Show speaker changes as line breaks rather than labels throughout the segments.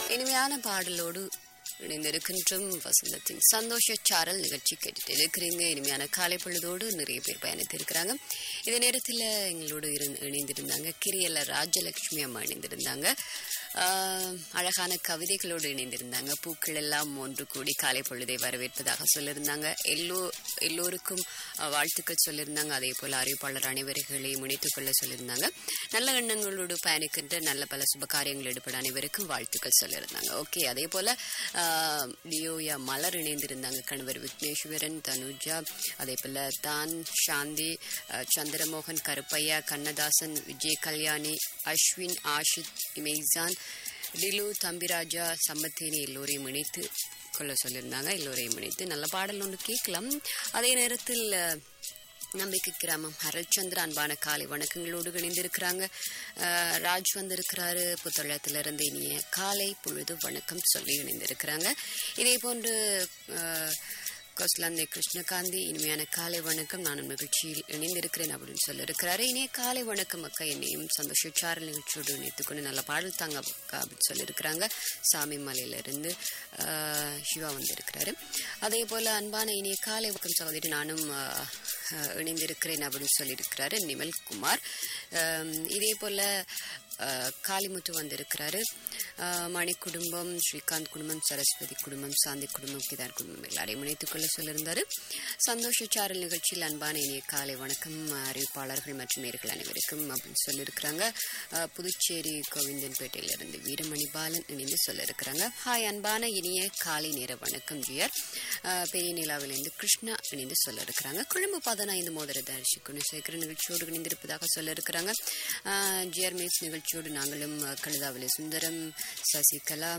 இனிமையான பாடலோடு இணைந்திருக்கின்றோம் வசந்தத்தின் சந்தோஷ சாரல் நிகழ்ச்சி கேட்டுட்டு இருக்கிறீங்க இனிமையான காலை பொழுதோடு நிறைய பேர் பயணித்திருக்கிறாங்க இதே நேரத்தில் எங்களோடு இருந்து இணைந்திருந்தாங்க கிரியல்ல ராஜலட்சுமி அம்மா இணைந்திருந்தாங்க ஆஹ், அழகான கவிதைகளோடு இணைந்திருந்தாங்க பூக்கள் எல்லாம் ஒன்று கூடி காலை பொழுதை வரவேற்பதாக சொல்லியிருந்தாங்க எல்லோ எல்லோருக்கும் அஹ், வாழ்த்துக்கள் சொல்லியிருந்தாங்க அதே போல அறிவிப்பாளர் அனைவர்களையும் இணைத்துக் கொள்ள சொல்லியிருந்தாங்க நல்ல எண்ணங்களோடு பயணிக்கின்ற நல்ல பல சுப காரியங்கள் ஈடுபட அனைவருக்கும் வாழ்த்துக்கள் சொல்லியிருந்தாங்க ஓகே அதே போல ஆஹ், லியோயா மலர் இணைந்திருந்தாங்க கணவர் விக்னேஸ்வரன் தனுஜா அதே போல தான் சாந்தி அஹ், சந்திரமோகன் கருப்பையா கண்ணதாசன் விஜய் கல்யாணி அஸ்வின் ஆஷித் இமேசான் டிலு தம்பிராஜா சம்பத்தேனி எல்லோரையும் இணைத்து கொள்ள சொல்லியிருந்தாங்க எல்லோரையும் இணைத்து நல்ல பாடல் ஒன்று கேட்கலாம் அதே நேரத்தில் அஹ், நம்பிக்கை கிராமம் ஹரல்சந்திர அன்பான காலை வணக்கங்களோடு இணைந்திருக்கிறாங்க அஹ், ராஜ் வந்திருக்கிறாரு புத்தளத்திலிருந்து இனிய காலை பொழுது வணக்கம் சொல்லி இணைந்திருக்கிறாங்க இதே போன்று அஹ், கோஸ்லாந்தை கிருஷ்ணகாந்தி இனிமையான காலை வணக்கம் நானும் நிகழ்ச்சியில் இணைந்திருக்கிறேன் அப்படின்னு சொல்லியிருக்கிறாரு இனிய காலை வணக்கம் அக்கா என்னையும் சந்தோஷ சாரல் நிகழ்ச்சியோடு இணைத்துக்கொண்டு நல்ல பாடல் தாங்க அக்கா அப்படின்னு சொல்லியிருக்கிறாங்க சாமி மலையிலிருந்து ஆஹ், சிவா வந்திருக்கிறாரு அதே போல அன்பான இனிய காலை வணக்கம் சகோதரி நானும் ஆஹ், ஆஹ், இணைந்திருக்கிறேன் அப்படின்னு சொல்லியிருக்கிறாரு நிமல் குமார் ஆம், இதே போல ஆஹ், காளிமுத்து வந்திருக்கிறாரு ஆஹ், மணி குடும்பம் ஸ்ரீகாந்த் குடும்பம் சரஸ்வதி குடும்பம் சாந்தி குடும்பம் கிதார் குடும்பம் எல்லாரையும் இணைத்துக் கொள்ள சொல்லியிருந்தாரு சந்தோஷ சாரல் நிகழ்ச்சியில் அன்பான இனிய காலை வணக்கம் அறிவிப்பாளர்கள் மற்றும் நேர்கள் அனைவருக்கும் அப்படின்னு சொல்லியிருக்கிறாங்க ஆஹ், புதுச்சேரி கோவிந்தன்பேட்டையிலிருந்து வீரமணி பாலன் இணைந்து சொல்லியிருக்கிறாங்க ஹாய் அன்பான இனிய காலை நேர வணக்கம் ஜிஆர் ஆஹ், பெரிய நிலாவிலிருந்து கிருஷ்ணா இணைந்து சொல்லியிருக்கிறாங்க கொழும்பு பதினைந்து மோதிர தரிசி குணசேகர நிகழ்ச்சியோடு இணைந்திருப்பதாக சொல்லியிருக்கிறாங்க ஆஹ், ஜிஆர் மேட்ச் நிகழ்ச்சியோடு நாங்களும் ஆஹ், கழுதாவளி சுந்தரம் சசிகலா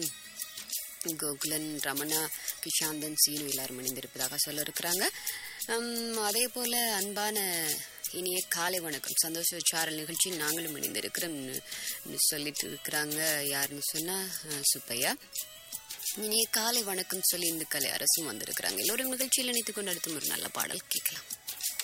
கோகுலன் ரமணா கிஷாந்தன் சீனு எல்லாரும் இணைந்திருப்பதாக சொல்ல இருக்கிறாங்க அதே போல அன்பான இனிய காலை வணக்கம் சந்தோஷ சாரல் நிகழ்ச்சியில் நாங்களும் இணைந்திருக்கிறோம் சொல்லிட்டு இருக்கிறாங்க யாருன்னு சொன்னா அஹ், சுப்பையா இனிய காலை வணக்கம் சொல்லி இந்துக்களை அரசும் வந்திருக்கிறாங்க எல்லோரும் நிகழ்ச்சியில் இணைத்துக் கொண்டு அடுத்தும் ஒரு நல்ல பாடல் கேட்கலாம்